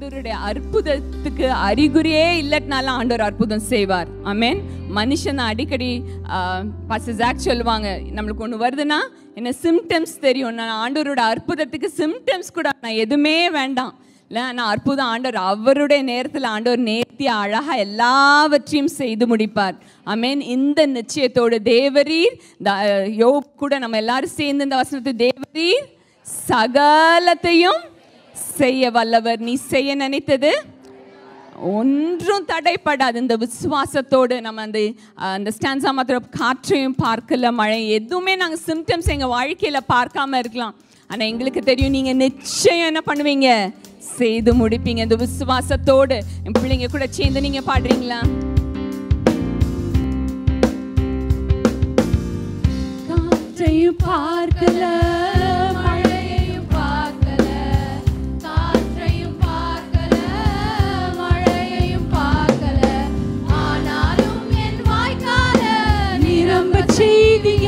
ஆண்டவருடைய அற்புதத்துக்கு அறிகுறியே இல்லட்டினாலும் ஆண்டவர் அற்புதம் செய்வார் ஆமென் மனுஷன் அடிக்கடி பாஸ்டர் ஜாக் சொல்லுவாங்க நம்மளுக்கு ஒன்று வருதுன்னா என்ன சிம்டம்ஸ் தெரியும் நான் ஆண்டவரோட அற்புதத்துக்கு சிம்டம்ஸ் கூட நான் எதுவுமே வேண்டாம் இல்லை நான் அற்புதம் ஆண்டவர் அவருடைய நேரத்தில் ஆண்டவர் நேர்த்தி அழகா எல்லாவற்றையும் செய்து முடிப்பார் ஆமென் இந்த நிச்சயத்தோடு தேவரீர் த- யோப் கூட நம்ம எல்லாரும் சேர்ந்து இந்த வசனத்தை தேவரீர் சகலத்தையும் செய்ய வல்லவர் நீ செய்ய நினைத்தது ஒன்றும் தடைப்படாது இந்த விசுவாசத்தோடு நம்ம அந்த அஹ், அந்த ஸ்டான்ஸா மாத்திரம் காற்றையும் பார்க்கல மழை எதுவுமே நாங்கள் சிம்டம்ஸ் எங்கள் வாழ்க்கையில் பார்க்காம இருக்கலாம் ஆனால் எங்களுக்கு தெரியும் நீங்கள் நிச்சயம் என்ன பண்ணுவீங்க செய்து முடிப்பீங்க இந்த விசுவாசத்தோடு என் பிள்ளைங்க கூட சேர்ந்து நீங்கள் பாடுறீங்களா காற்றையும் பார்க்கல மழையையும் பார்க்கல காற்றையும் பார்க்கல மழையையும் பார்க்கல ஆனாலும் என் வாய்க்கால நிரம்ப செய்திய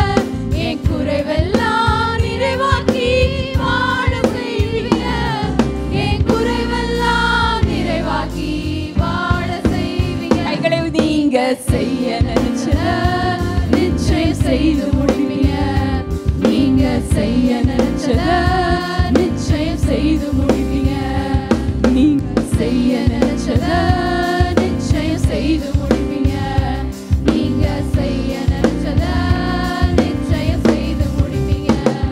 என் குறைவெல்லாம் நிறைவாக்கி வாழ செய்வீங்க என் குறைவெல்லாம் நிறைவாக்கி வாழ செய்வீங்க கைகளை நீங்க செய்ய நினைச்சத நிச்சயம் செய்து முடிப்பீங்க நீங்க செய்ய நினைச்சத நிச்சயம் செய்து முடிப்பீங்க நீங்க செய்ய நினைச்சத நிச்சயம் செய்து முடிப்பீங்க நீங்க செய்ய நினைச்சத நிச்சயம் செய்து முடிப்பீங்க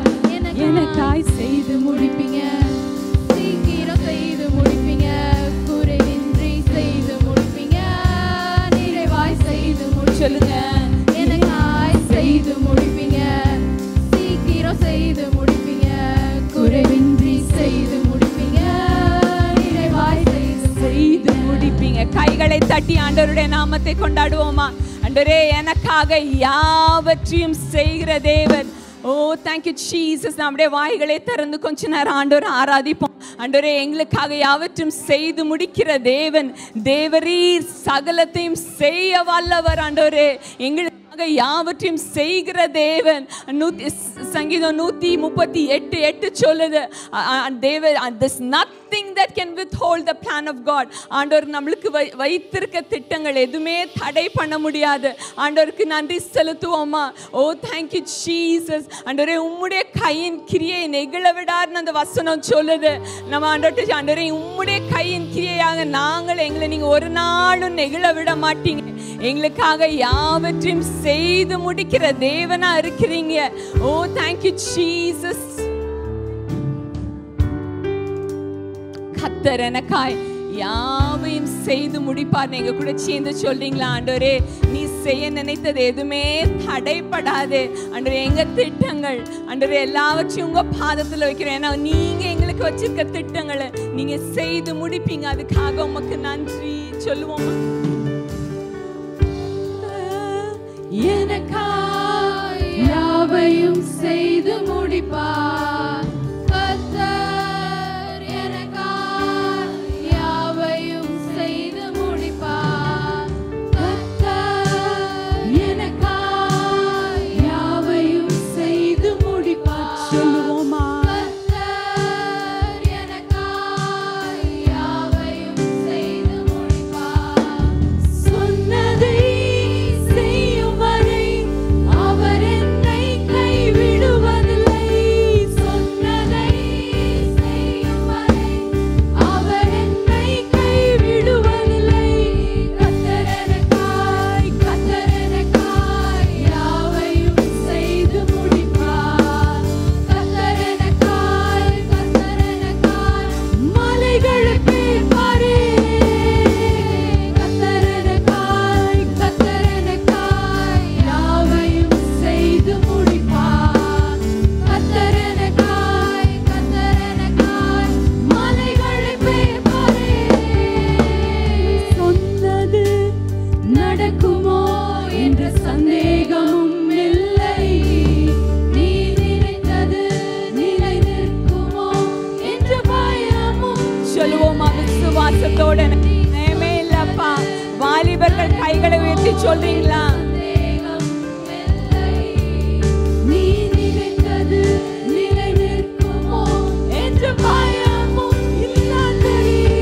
எனக்காய் செய்து முடிப்பீங்க சீக்கிரம் செய்து முடிப்பீங்க குறைவின்றி செய்து முடிப்பீங்க நிறைவாய் செய்து முடி சொல்லுங்க எனக்காய் செய்து முடிப்பீங்க சீக்கிரம் செய்து முடிப்பீங்க குறைவின்றி செய்து முடிப்பீங்க நிறைவாய் செய்து செய்து முடிப்பீங்க கைகளை தட்டி ஆண்டவருடைய நாமத்தை கொண்டாடுவோமா ஆண்டவரே எனக்காக யாவற்றையும் செய்கிற தேவன் ஓ தேங்க்யூ ஜீசஸ் நம்முடைய வாய்களை திறந்து கொஞ்ச நேரம் ஆண்டவர் ஆராதிப்போம் ஆண்டவரே எங்களுக்காக யாவற்றையும் செய்து முடிக்கிற தேவன் தேவரீர் சகலத்தையும் செய்ய வல்லவர் ஆண்டவரே எங்களுக்கு நமக்காக யாவற்றையும் செய்கிற தேவன் நூத்தி சங்கீதம் நூத்தி முப்பத்தி எட்டு எட்டு சொல்லுது அ- அ- தேவ this nothing that can withhold the plan of God ஆண்டவர் நம்மளுக்கு வை வைத்திருக்க திட்டங்கள் எதுவுமே தடை பண்ண முடியாது ஆண்டவருக்கு நன்றி செலுத்துவோமா ஓ தேங்க்யூ ஜீசஸ் ஆண்டவரே உம்முடைய கையின் கிரியை நெகிழ விடார்னு அந்த வசனம் சொல்லுது நம்ம ஆண்டவர்கிட்ட ஆண்டவரே உம்முடைய கையின் கிரியையாக நாங்கள் எங்களை நீங்க ஒரு நாளும் நெகிழ விட மாட்டீங்க எங்களுக்காக யாவற்றையும் செய்து முடிக்கிற தேவனா இருக்கிறீங்க ஓ தேங்க்யூ ஜீசஸ் கத்தர் எனக்காய் யாவையும் செய்து முடிப்பார் எங்க கூட சேர்ந்து சொல்றீங்களா ஆண்டவரே நீ செய்ய நினைத்தது எதுவுமே தடைப்படாது ஆண்டவரே எங்க திட்டங்கள் ஆண்டவரே எல்லாவற்றையும் உங்க பாதத்துல வைக்கிறேன் ஏன்னா நீங்க எங்களுக்கு வச்சிருக்க திட்டங்களை நீங்க செய்து முடிப்பீங்க அதுக்காக உமக்கு நன்றி சொல்லுவோமா எனக்காய் யாவையும் செய்து முடிப்பார் கர்த்தர் எனக்காய் யாவையும் செய்து முடிப்பார் கர்த்தர் எனக்காய் யாவையும் செய்து முடிப்பார் சொல்லுவோமா கர்த்தர் எனக்காய் யாவையும் செய்து முடிப்பார் சொன்னதை செய்யும் வரை அவர் என்னை கைவிடுவதில்லை சொன்னதை செய்யும் வரை அவர் என்னை கைவிடுவதில்லை கர்த்தர் எனக்காய் கர்த்தர் எனக்காய் யாவையும் செய்து முடிப்பார் கர்த்தர் எனக்காய் கர்த்தர் எனக்காய் மலைகளுக்கு பாரே கர்த்தர் எனக்காய் கர்த்தர் எனக்காய் யாவையும் செய்து முடிப்பார் கர்த்தர் எனக்காய் கர்த்தர் எனக்காய் மலைகளுக்கு பாரே சொன்னது நடக்குமோ என்ற சந்தேகமும் இல்லை நீ நினைத்தது நிலை நிற்குமோ என்ற பயமும் சொல்லுவோமா விசுவாசத்தோட எனக்கு பயமே இல்லப்பா வாலிபர்கள் கைகளை உயர்த்தி சொல்றீங்களா சந்தேகம் இல்லை நீ நினைத்தது நிலை நிற்குமோ என்ற பயமும் இல்லாதடி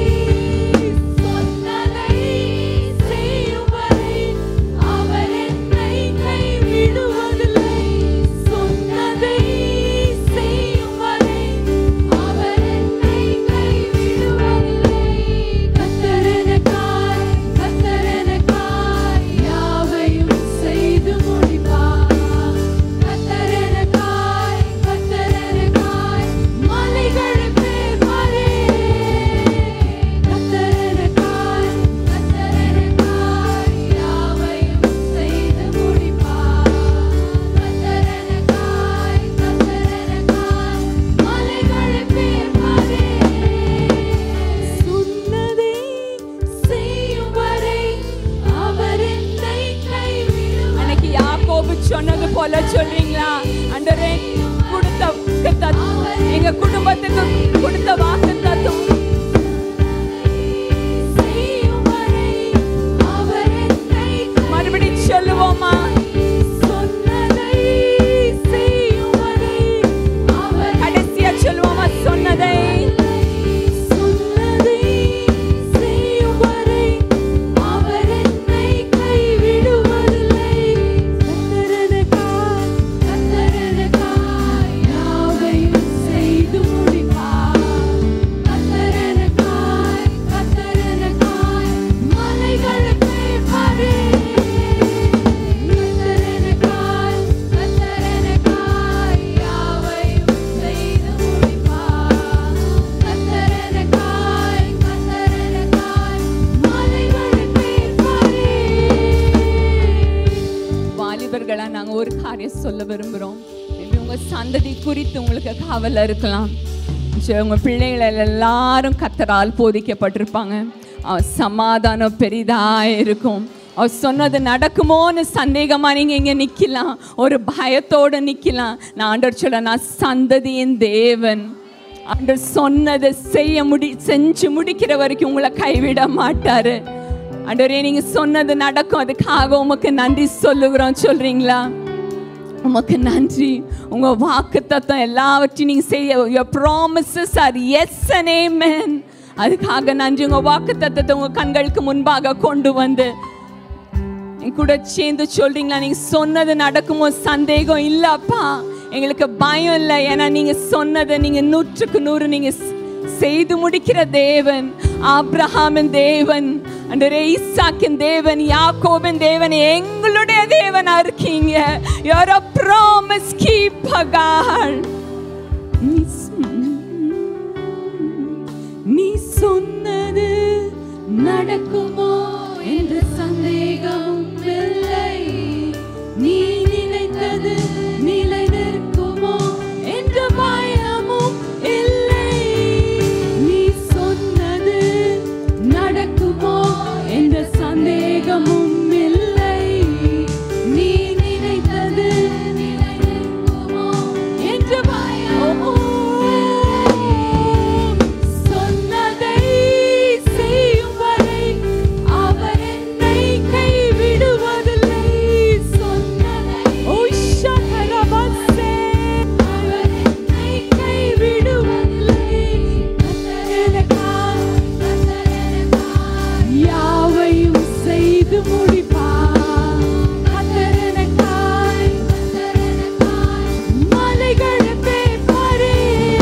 எங்க குடும்பத்துக்கு கொடுத்த வாக்கு தத்துவம் செய்யும் வரை அவர் என்னை மறுபடியும் சொல்லுவோமா சொன்னதை செய்யும் வரை அவர் கடைசியா சொல்லுவோமா சொன்னதை சொன்னதை செய்யும் வரை அவர் என்னை கைவிடுவதில்லை கத்தரனுக்காய் கத்தரனுக்காய் யாவையும் செய்து முடிப்பார் கத்தரனுக்காய் கத்தரனுக்காய் மலைகளுக்கு பாரு கத்தரனுக்காய் கத்தரனுக்காய் யாவையும் செய்து முடிப்பார் கத்தரனுக்காய் கத்தரனுக்காய் மலைகளுக்கு பாரு வாலிபர்களா நாங்க ஒரு காரியம் சொல்ல விரும்புறோம் Maybe உங்க சந்ததி குறித்து உங்களுக்கு கவலை இருக்கலாம் சரி, உங்க பிள்ளைகள் எல்லாரும் கத்தரால் போதிக்கப்பட்டிருப்பாங்க அவர் சமாதானம் பெரிதா இருக்கும் அவர் சொன்னது நடக்குமோன்னு சந்தேகமா நீங்க இங்க நிக்கலாம் ஒரு பயத்தோட நிக்கலாம் நான் ஆண்டவர் சொல்ல நான் சந்ததியின் தேவன் ஆண்டவர் சொன்னதை செய்ய முடி செஞ்சு முடிக்கிற வரைக்கும் உங்களை கைவிட மாட்டாரு ஆண்டவரே நீங்க சொன்னது நடக்கும் அதுக்காக உமக்கு நன்றி சொல்லுகிறோம் சொல்றீங்களா உமக்கு நன்றி உங்க வாக்கு தத்துவம் எல்லாவற்றையும் நீங்க செய்ய your promises are yes and amen அதுக்காக நன்றி உங்க வாக்கு தத்துவத்தை உங்க கண்களுக்கு முன்பாக கொண்டு வந்து என் கூட சேர்ந்து சொல்றீங்களா நீங்க சொன்னது நடக்குமோ சந்தேகம் இல்லப்பா எங்களுக்கு பயம் இல்லை ஏன்னா நீங்க சொன்னதை நீங்க நூற்றுக்கு நூறு நீங்க ஸ்- செய்து முடிக்கிற தேவன் ஆபிரஹாமின் தேவன் அண்டரே ஈசாக்கின் தேவன் யாக்கோபின் தேவன் எங்களுடைய தேவனா இருக்கீங்க you're a promise keeper God நீ சொன்ன- நீ சொன்னது நடக்குமோ என்ற சந்தேகமும் இல்லை நீ நினைத்தது நிலை நிற்குமோ என்ற பயமும் இல்லை நீ சொன்னது நடக்குமோ என்ற சந்தேகமும் இல்லை நீ நினைத்தது நிலை நிற்குமோ என்ற பயமும் சொன்னதை செய்யும் வரை அவர் என்னை கைவிடுவதில்லை சொன்னதை அவர் என்னை கைவிடுவதில்லை கத்தரனுக்காய் கத்தரனுக்காய் யாவையும் செய்து முடிப்பார் கத்தரனுக்காய் கத்தரனுக்காய் மலைகளுக்கு பாரு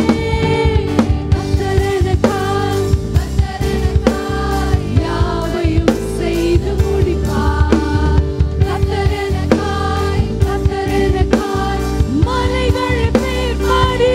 கத்தரனுக்காய் கத்தரனுக்காய் யாவையும் செய்து முடிப்பார் கத்தரனுக்காய் கத்தரனுக்காய் மலைகளுக்கு பாரு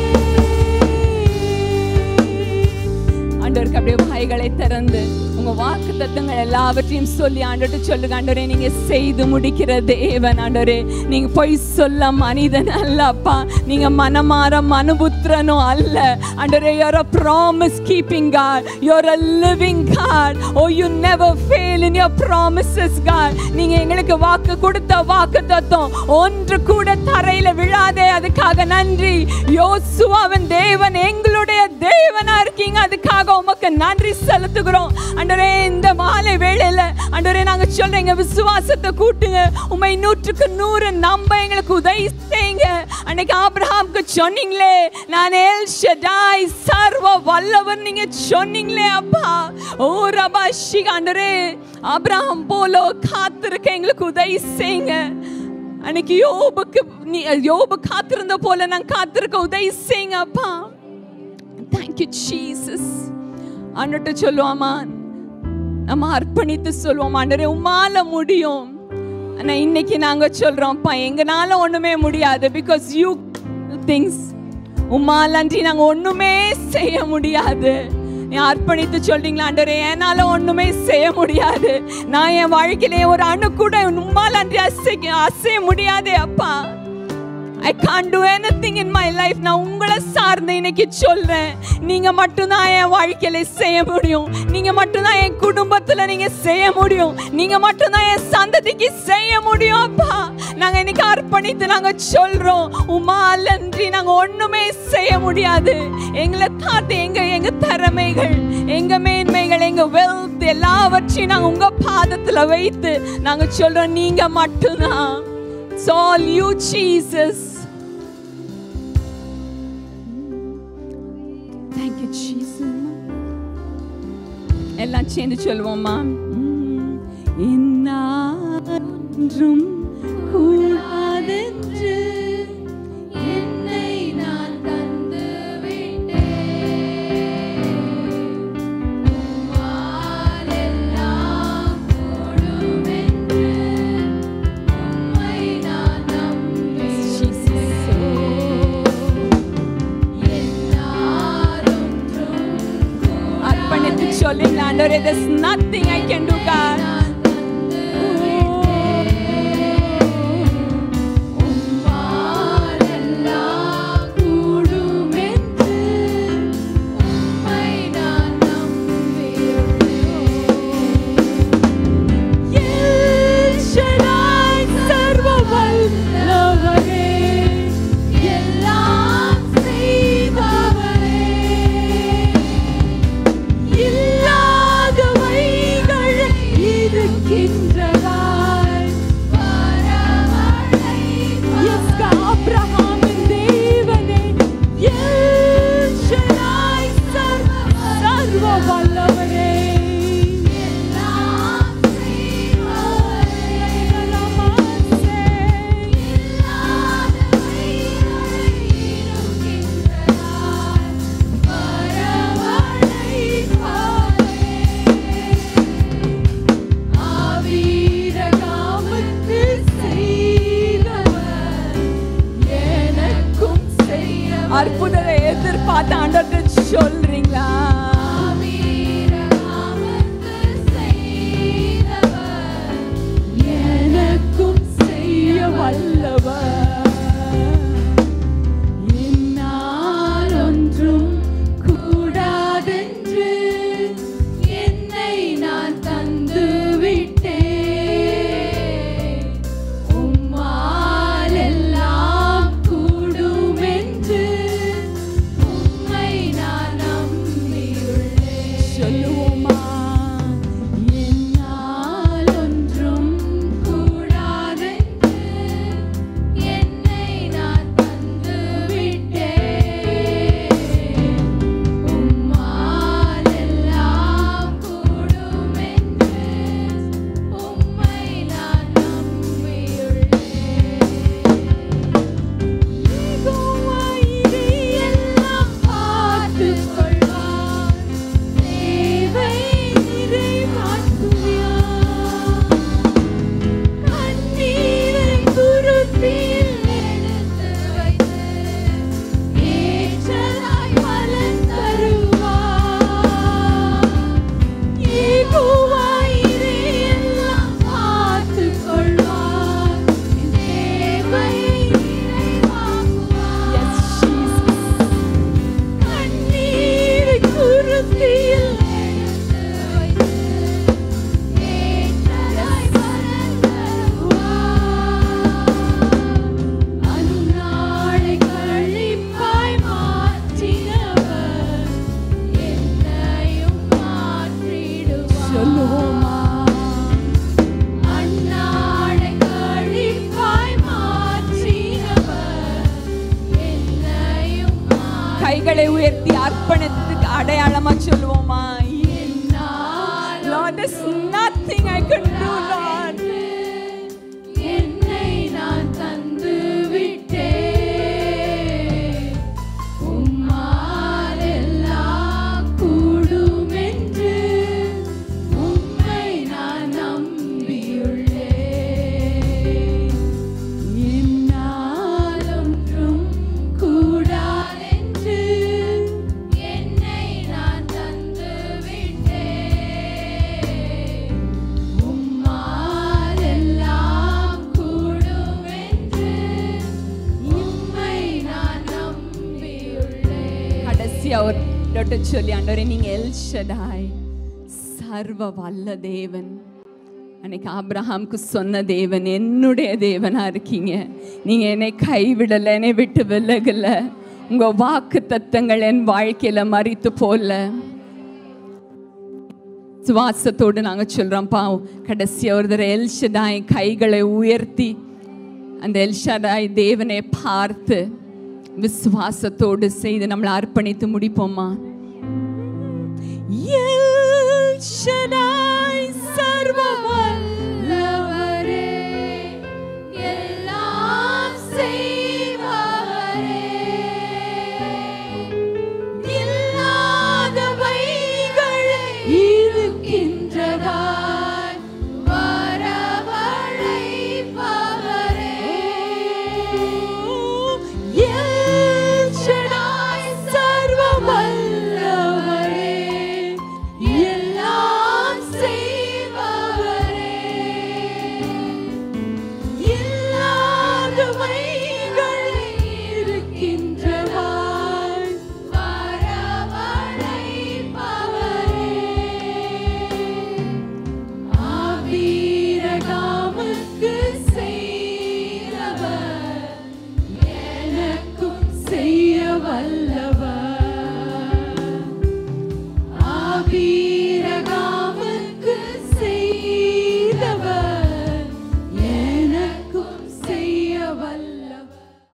ஆண்டவருக்கு அப்படியே வாய்களை திறந்து உங்க வாக்கு தத்தங்கள் எல்லாவற்றையும் சொல்லி ஆண்டவர்கிட்ட சொல்லுங்க ஆண்டவரே நீங்க செய்து முடிக்கிற தேவன் ஆண்டவரே நீங்க பொய் சொல்ல மனிதன் அல்ல அப்பா நீங்க மனமாற மனுபுத்திரனும் அல்ல ஆண்டவரே you're a promise keeping God you're a living God oh you never fail in your promises God நீங்க எங்களுக்கு வாக்கு கொடுத்த வாக்கு தத்துவம் ஒன்று கூட தரையில விழாதே அதுக்காக நன்றி யோசுவாவின் தேவன் எங்களுடைய தேவனா இருக்கீங்க அதுக்காக உமக்கு நன்றி செலுத்துகிறோம் அண்டரே இந்த மாலை வேளையில அண்டரே நாங்க சொல்றோம் எங்க விசுவாசத்தை கூட்டுங்க உமை நூற்றுக்கு நூறு நம்ப எங்களுக்கு உதவி செய்யுங்க அன்னைக்கு ஆபிரகாமுக்கு சொன்னீங்களே நான் எல் ஷடாய் சர்வ வல்லவர் நீங்க சொன்னீங்களே அப்பா ஓ ரபா ஆண்டரே ஆபிரகாம் போல காத்திருக்க எங்களுக்கு உதவி செய்யுங்க அன்னைக்கு யோபுக்கு நீ யோபு காத்திருந்த போல நான் காத்திருக்க உதவி செய்யுங்க அப்பா தேங்க்யூ ஜீசஸ் அன்னிட்டு சொல்லுவாமா நம்ம அர்ப்பணித்து சொல்லுவோம் ஆண்டரே உமால முடியும் ஆனா இன்னைக்கு நாங்க சொல்றோம்ப்பா எங்கனால ஒண்ணுமே முடியாது பிகாஸ் யூ திங்ஸ் உமாலன்றி நாங்க ஒண்ணுமே செய்ய முடியாது நீ அர்ப்பணித்து சொல்றீங்களா ஆண்டவரே என்னால ஒண்ணுமே செய்ய முடியாது நான் என் வாழ்க்கையிலே ஒரு அணு கூட உம்மால் அன்றி அசைக்க அசைய முடியாதே அப்பா ஐ Khan do anything in my life நான் உங்களை சார்ந்து இன்னைக்கு சொல்றேன் நீங்க மட்டும்தான் என் வாழ்க்கையில செய்ய முடியும் நீங்க மட்டும்தான் என் குடும்பத்துல நீங்க செய்ய முடியும் நீங்க மட்டும்தான் என் சந்ததிக்கு செய்ய முடியும் அப்பா நாங்க இன்னைக்கு அர்ப்பணித்து நாங்க சொல்றோம் உமா அன்றி நாங்க ஒண்ணுமே செய்ய முடியாது எங்களை தாத்து எங்க எங்க திறமைகள் எங்க மேன்மைகள் எங்க வெல்த் எல்லாவற்றையும் நாங்க உங்க பாதத்துல வைத்து நாங்க சொல்றோம் நீங்க மட்டும்தான் It's all you, Jesus. Thank you, Jesus. எல்லாம் சேர்ந்து சொல்லுவோமா இன்னாற்றும் கூடாதென்று என்னை நான் தந்து விட்டேன் உம்மால் எல்லாம் கூடுமென்று உம்மை நான் நம்பினேன் என்னாலொன்றும் அர்ப்பணித்து சொல்லுங்க ஆண்டவரே there's nothing I can do God நான் தந்து உம்மால் எல்லாம் கூடுமென்று உம்மை நான் நம்பியுள்ளேன் எல் ஷடாய் சர்வ வல்லவரே எல்லாம் செய்பவரே இல்லாதவைகள் இருக்கின்றதாய் வரமழை எஸ்க ஆபிரகாமின் தேவனே எல் ஷடாய் சர்வ சர்வ வல்லவரே எல்லாம் செய்பவரே நமஸ்தே அற்புதத்தை எதிர்பார்த்து ஆண்டவர்கிட்ட சொல்றீங்களா எனக்கும் செய்ய வல்லவர் என்னால் ஒன்றும் கூடாதென்று என்னை நான் தந்து விட்டேன் உம்மால் எல்லாம் கூடுமென்று உம்மை நான் நம்பியுள்ளேன் சொல்லுவோமா என்னால் ஒன்றும் கூடாதென்று என்னை நான் தந்து விட்டேன் உம்மால் எல்லாம் கூடுமென்று உம்மை நான் நம்பியுள்ளேன் எல்லாம் பார்த்துக் கொள்வார் தேவை நிறைவாக்குவார் கண்ணீரை குருத்தில் எடுத்து வைத்து ஏற்றலாய் பலன் தருவார் ஏகுவாயிரே எல்லாம் பார்த்துக் கொள்வார் தேவை நிறைவாக்குவார் கண்ணீரை குருத்தியில் எடுத்து வைத்து ஏற்றலாய் பலன் தருவார் அந்நாளை கழிப்பாய் மாற்றினவர் என்னையும் மாற்றிடுவார் சொல்லுவோமா அந்நாளை கழிப்பாய் மாற்றினவர் என்னையும் கைகளை உயர்த்தி அர்ப்பணத்துக்கு அடையாளமா சொல்லுவோமா மாற்றினார் Lord, there's nothing I can do, Lord. என்னை நான் தந்து விட்டேன் உம்மால் எல்லாம் கூடுமென்று உம்மை நான் நம்பியுள்ளேன் என்னால் ஒன்றும் கூடாதென்று என்னை நான் தந்து விட்டேன் உம்மால் கடைசியா ஒரு டொட்டு சொல்லி ஆண்டவரே நீங்க எல் ஷடாய் சர்வ வல்ல தேவன் அன்னைக்கு ஆபிரஹாமுக்கு சொன்ன தேவன் என்னுடைய தேவனா இருக்கீங்க நீங்க என்னை கைவிடல என்னை விட்டு விலகல உங்க வாக்கு தத்தங்கள் என் வாழ்க்கையில மறித்து போல சுவாசத்தோடு நாங்க சொல்றோம் பா கடைசியா ஒரு தடவை எல்ஷடாய் கைகளை உயர்த்தி அந்த எல்ஷடாய் தேவனை பார்த்து விசுவாசத்தோடு செய்து நம்மளை அர்ப்பணித்து முடிப்போமா எல் ஷடாய் சர்வ வல்லவரே எல்லாம் செய்பவரே இல்லாதவைகள் இருக்கின்றதாய் வரவழைப்பவரே எல் ஷடாய் சர்வ வல்லவரே எல்லாம் செய்பவரே இல்லாதவைகள் இருக்கின்றதாய் வரவழைப்பவரே ஆபீரகாமுக்கு செய்தவர் எனக்கும் செய்ய வல்லவர் ஆபீ